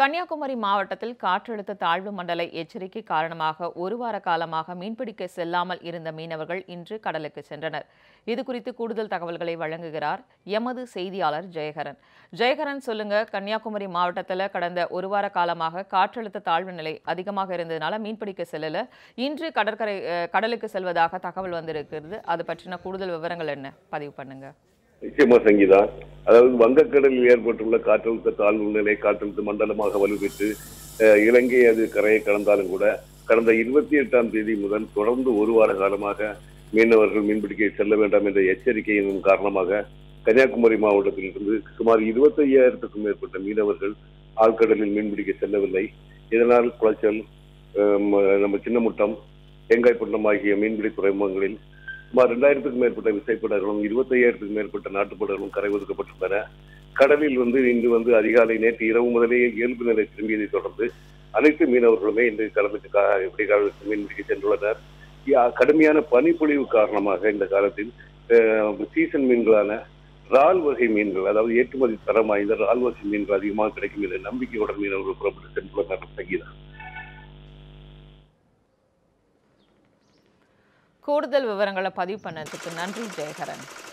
கன்னியாகுமரி மாவட்டத்தில் காற்றழுத்த தாழ்வு மண்டல எச்சரிக்கை காரணமாக ஒரு வார காலமாக மீன்பிடிக்க செல்லாமல் இருந்த மீனவர்கள் இன்று கடலுக்கு சென்றனர் இது குறித்து கூடுதல் தகவல்களை வழங்குகிறார் எமது செய்தியாளர் ஜெயகரன் ஜெயகரன் சொல்லுங்க கன்னியாகுமரி மாவட்டத்தில் கடந்த ஒரு வார காலமாக காற்றழுத்த தாழ்வு நிலை அதிகமாக இருந்ததுனால மீன்பிடிக்க செல்லல இன்று கடற்கரை அஹ், கடலுக்கு செல்வதாக தகவல் வந்திருக்கிறது அது பற்றின கூடுதல் விவரங்கள் என்ன பதிவு பண்ணுங்க நிச்சயமா சங்கீதா அதாவது வங்கக்கடலில் ஏற்பட்டுள்ள காற்றழுத்த தாழ்வு நிலை காற்றழுத்த மண்டலமாக வலுப்பெற்று அஹ், இலங்கை அது கரையை கடந்தாலும் கூட கடந்த இருபத்தி எட்டாம் தேதி முதல் தொடர்ந்து ஒரு வார காலமாக மீனவர்கள் மீன்பிடிக்க செல்ல வேண்டாம் என்ற எச்சரிக்கையின் காரணமாக கன்னியாகுமரி மாவட்டத்திலிருந்து சுமார் இருபத்தி ஐயாயிரத்துக்கும் மேற்பட்ட மீனவர்கள் ஆழ்கடலில் மீன்பிடிக்க செல்லவில்லை இதனால் குளச்சல் அஹ், நம்ம சின்னமுட்டம் தேங்காய்பட்டினம் ஆகிய மீன்பிடி துறைமுகங்களில் சுமார் ரெண்டாயிரத்துக்கும் மேற்பட்ட விசைப்படகளும் இருபத்தையாயிரத்துக்கும் மேற்பட்ட நாட்டுப்படகளும் கரை ஒதுக்கப்பட்டுள்ளன கடலில் வந்து இன்று வந்து அதிகாலை நேற்று இரவு முதலே இயல்பு நிலை திரும்பியதை தொடர்ந்து அனைத்து மீனவர்களுமே இன்று கடலுக்கு கா- விடிகாலத்துக்கு மீன்பிடிக்க சென்றுள்ளனர் யா- கடுமையான பனிப்பொழிவு காரணமாக இந்த காலத்தில் அஹ், சீசன் மீன்களான இறால் வகை மீன்கள் அதாவது ஏற்றுமதி தரம் வாய்ந்த இறால் வகை மீன்கள் அதிகமாக கிடைக்கும் என்ற நம்பிக்கையுடன் மீனவர்கள் புறப்பட்டு சென்றுள்ளனர் சங்கீதா கூடுதல் விவரங்களை பதிவு பண்ணதுக்கு நன்றி ஜெயகரன்